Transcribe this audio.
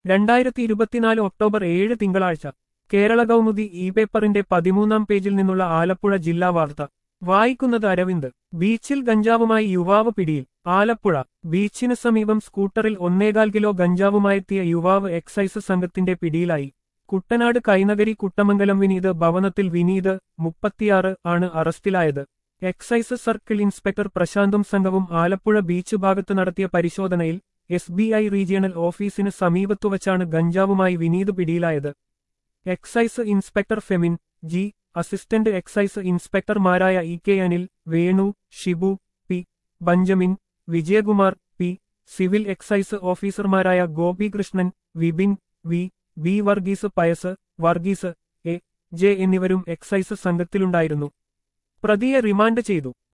രണ്ടായിരത്തി ഇരുപത്തിനാല് ഒക്ടോബർ ഏഴ് തിങ്കളാഴ്ച കേരള കൗമുദി ഇ പേപ്പറിന്റെ പതിമൂന്നാം പേജിൽ നിന്നുള്ള ആലപ്പുഴ ജില്ലാ വാർത്ത വായിക്കുന്നത് അരവിന്ദ് ബീച്ചിൽ ഗഞ്ചാവുമായി യുവാവ് പിടിയിൽ ആലപ്പുഴ ബീച്ചിന് സമീപം സ്കൂട്ടറിൽ ഒന്നേകാൽ കിലോ ഗഞ്ചാവുമായെത്തിയ യുവാവ് എക്സൈസ് സംഘത്തിന്റെ പിടിയിലായി കുട്ടനാട് കൈനഗരി കുട്ടമംഗലം വിനീത് ഭവനത്തിൽ വിനീത് മുപ്പത്തിയാറ് ആണ് അറസ്റ്റിലായത് എക്സൈസ് സർക്കിൾ ഇൻസ്പെക്ടർ പ്രശാന്തും സംഘവും ആലപ്പുഴ ബീച്ച് ഭാഗത്ത് നടത്തിയ പരിശോധനയിൽ എസ് ബി ഐ റീജിയണൽ ഓഫീസിന് സമീപത്തുവച്ചാണ് ഗഞ്ചാവുമായി വിനീത് പിടിയിലായത് excise inspector Femin G assistant excise ഇൻസ്പെക്ടർമാരായ E K Anil Venu Shibu P Benjamin Vijayakumar P civil excise ഓഫീസർമാരായ Gopikrishnan Vipin V V Varghese Pius Varghese A J എന്നിവരും എക്സൈസ് സംഘത്തിലുണ്ടായിരുന്നു പ്രതിയെ റിമാൻഡ് ചെയ്തു